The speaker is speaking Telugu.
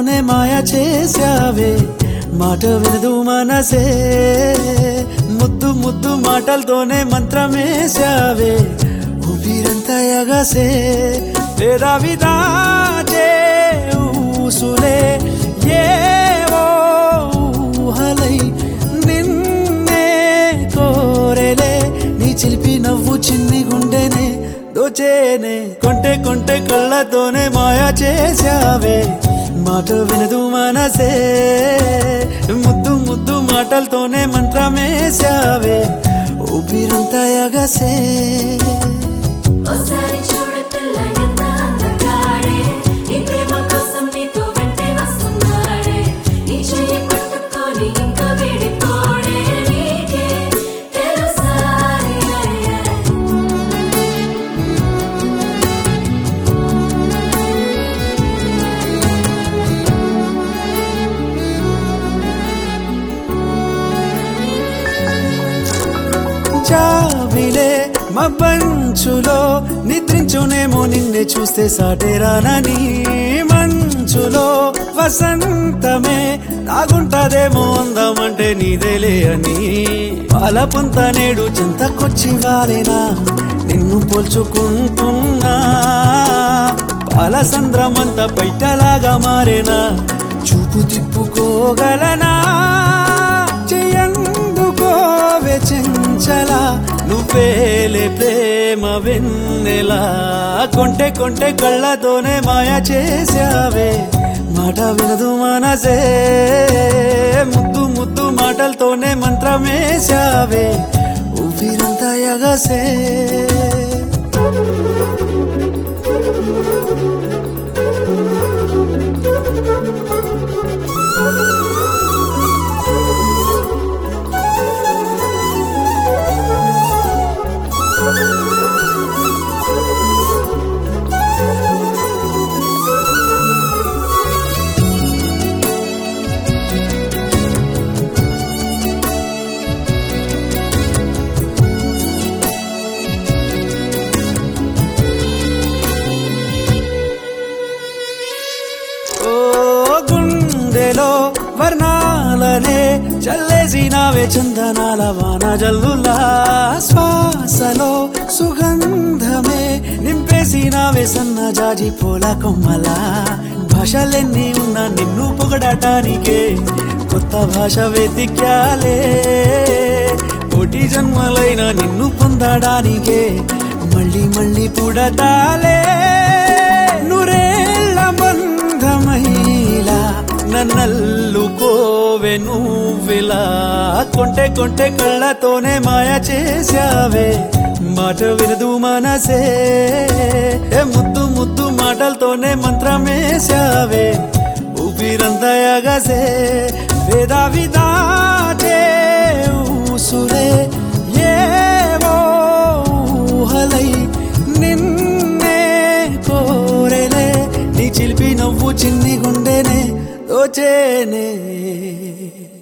కళ్ళతోనే మాయ చేశావే మాట వినదు మనసే ముద్దు ముద్దు మాటలతోనే మంత్రమేశావే ఊపిరంతా ఎగసే వేదావి దాచే ఊసులే ఏవో ఊహలై నిన్నే కోరెలే నీ చిలిపి నవ్వు చిన్ని గుండెనే దోచేనే కొంటె కొంటె కళ్ళతోనే మాయ చేశావే మాట వినదు మనసే ముద్దు ముద్దు మాటలతోనే మంత్రమేశావే ఊపిరంతా ఎగసే ఒకసారి చూడ పిల్ల ఎంత అందగాడే ఈ ప్రేమ కోసం నీతో వెంటే వస్తున్నాడే నీ చెయ్యి పట్టుకొని ఇంకా వేడిపోడే నీకే తెలుసా జాబిలే మబ్బంచులో నిద్రించునేమో నిన్నే చూస్తే సాటేరానని మంచులో వసంతమే తాగుంటదేమో అందమంటే నీదేలే అని పాలపంత నేడు చింతకొచ్చి వాలేనా నిన్ను పోల్చుకుంటున్నా పాలసంద్రమంతా పైటలాగా మారేనా చూపు తిప్పుకోగలనా చెయ్యందుకోవే చెంచలా నువ్వేలే ప్రేమ వెన్నెలా కొంటె కొంటె కళ్ళతోనే మాయ చేశావే మాట వినదు మనసే ముద్దు ముద్దు మాటలతోనే మంత్రమేశావే ఊపిరంతా ఎగసే ఓ గుండెలో వర్ణాలనే చల్లేసినావే చందనాల వాన జల్లులా శ్వాసలో సుగంధమే నింపేసినావే సన్న జాజి పూల కొమ్మలా భాషలెన్ని ఉన్నా నిన్ను పొగడటానికే కొత్త భాష వెతిక్యాలే కోటి జన్మలైన నిన్ను పొందడానికే మళ్ళీ మళ్ళీ పుడతాలే నూరేళ్ళ బంధమైలా నన్నల్లుకోవే నువ్విలా కొంటె కొంటె కళ్ళతోనే మాయ చేశావే మాట వినదు మనసే ఏ ముద్దు ముద్దు మాటలతోనే మంత్రమేశావే ఊపిరంతా ఎగసే వేదావి దాటే ఊసులే ఏవో ఊహలై నిన్నే కోరెలే నీ చిలిపి నవ్వు చిన్ని గుండెనే దోచేనే